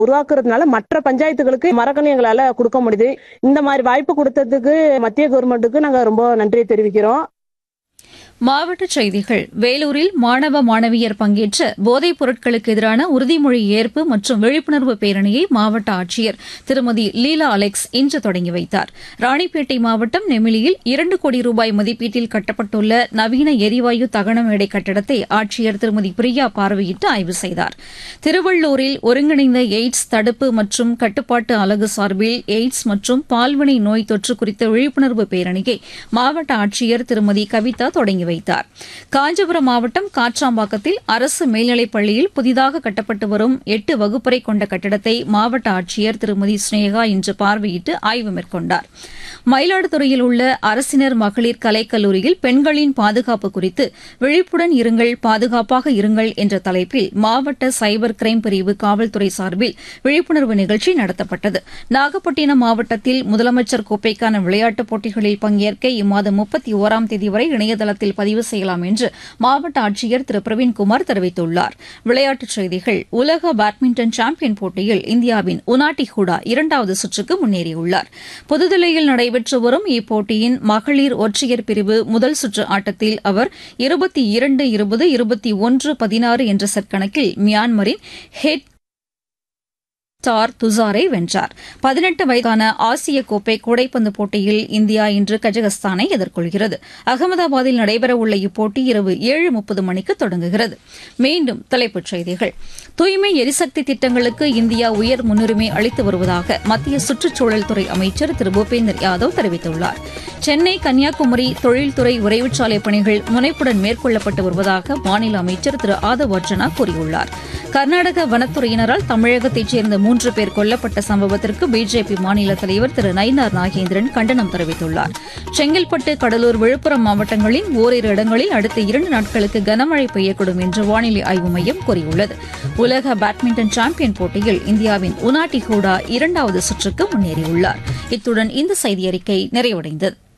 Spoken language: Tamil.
உருவாக்குறதுனால மற்ற பஞ்சாயத்துகளுக்கு மரக்கன்று எங்களால கொடுக்க முடியுது இந்த மாதிரி வாய்ப்பு கொடுத்ததுக்கு மத்திய கவர்மெண்ட்டுக்கு நாங்க ரொம்ப நன்றியை தெரிவிக்கிறோம் மாவட்டச் செய்திகள் வேலூரில் மாணவ மாணவியர் பங்கேற்ற போதைப் பொருட்களுக்கு எதிரான உறுதிமொழி ஏற்பு மற்றும் விழிப்புணர்வு பேரணியை மாவட்ட ஆட்சியர் திருமதி லீலா அலெக்ஸ் இன்று தொடங்கி வைத்தார் ராணிப்பேட்டை மாவட்டம் நெமிலியில் இரண்டு கோடி ரூபாய் மதிப்பீட்டில் கட்டப்பட்டுள்ள நவீன எரிவாயு தகன மேடை கட்டடத்தை ஆட்சியர் திருமதி பிரியா பார்வையிட்டு ஆய்வு செய்தார் திருவள்ளூரில் ஒருங்கிணைந்த எய்ட்ஸ் தடுப்பு மற்றும் கட்டுப்பாட்டு அலகு சார்பில் எய்ட்ஸ் மற்றும் பால்வினை நோய் தொற்று குறித்த விழிப்புணர்வு பேரணியை மாவட்ட ஆட்சியர் திருமதி கவிதா தொடங்கி வைத்தார் காஞ்சிபுரம் மாவட்டம் காட்ராம்பாக்கத்தில் அரசு மேல்நிலைப் பள்ளியில் புதிதாக கட்டப்பட்டு வரும் எட்டு வகுப்பறை கொண்ட கட்டடத்தை மாவட்ட ஆட்சியர் திருமதி ஸ்னேகா இன்று பார்வையிட்டு ஆய்வு மேற்கொண்டார் மயிலாடுதுறையில் உள்ள அரசினர் மகளிர் கலைக்கல்லூரியில் பெண்களின் பாதுகாப்பு குறித்து விழிப்புடன் இருங்கள் பாதுகாப்பாக இருங்கள் என்ற தலைப்பில் மாவட்ட சைபர் கிரைம் பிரிவு காவல்துறை சார்பில் விழிப்புணர்வு நிகழ்ச்சி நடத்தப்பட்டது நாகப்பட்டினம் மாவட்டத்தில் முதலமைச்சர் கோப்பைக்கான விளையாட்டுப் போட்டிகளில் பங்கேற்க இம்மாதம் முப்பத்தி ஓராம் தேதி வரை இணையதளத்தில் பதிவு செய்யலாம் என்று மாவட்ட ஆட்சியர் திரு பிரவீன்குமார் தெரிவித்துள்ளார் விளையாட்டுச் செய்திகள் உலக பேட்மிண்டன் சாம்பியன் போட்டியில் இந்தியாவின் உனாட்டி ஹூடா இரண்டாவது சுற்றுக்கு முன்னேறியுள்ளார் புதுதில்லியில் நடைபெற்று வரும் இப்போட்டியின் மகளிர் ஒற்றையர் பிரிவு முதல் சுற்று ஆட்டத்தில் அவர் இருபத்தி இரண்டு இருபது இருபத்தி ஒன்று பதினாறு என்ற செட் கணக்கில் மியான்மரின் ஹெட் தார் துசாரை வென்றார் பதினெட்டு வயதான ஆசிய கோப்பை கூடைப்பந்து போட்டியில் இந்தியா இன்று கஜகஸ்தானை எதிர்கொள்கிறது அகமதாபாத்தில் நடைபெறவுள்ள இப்போட்டி இரவு ஏழு முப்பது மணிக்கு தொடங்குகிறது மீண்டும் தலைப்புச் செய்திகள் தூய்மை எரிசக்தி திட்டங்களுக்கு இந்தியா உயர் முன்னுரிமை அளித்து வருவதாக மத்திய சுற்றுச்சூழல் துறை அமைச்சர் திரு பூபேந்தர் யாதவ் தெரிவித்துள்ளார் சென்னை கன்னியாகுமரி தொழில்துறை விரைவுச்சாலை பணிகள் முனைப்புடன் மேற்கொள்ளப்பட்டு வருவதாக மாநில அமைச்சர் திரு ஆதவ் அர்ஜுனா கூறியுள்ளார் கர்நாடக வனத்துறையினரால் தமிழகத்தைச் சேர்ந்த மூன்று பேர் கொல்லப்பட்ட சம்பவத்திற்கு பிஜேபி மாநில தலைவர் திரு நயினார் நாகேந்திரன் கண்டனம் தெரிவித்துள்ளார் செங்கல்பட்டு கடலூர் விழுப்புரம் மாவட்டங்களின் ஓரிரு இடங்களில் அடுத்த இரண்டு நாட்களுக்கு கனமழை பெய்யக்கூடும் என்று வானிலை ஆய்வு மையம் கூறியுள்ளது உலக பேட்மிண்டன் சாம்பியன் போட்டியில் இந்தியாவின் உனாட்டி ஹூடா இரண்டாவது சுற்றுக்கு முன்னேறியுள்ளார் இத்துடன் இந்த செய்தியறிக்கை நிறைவடைந்தது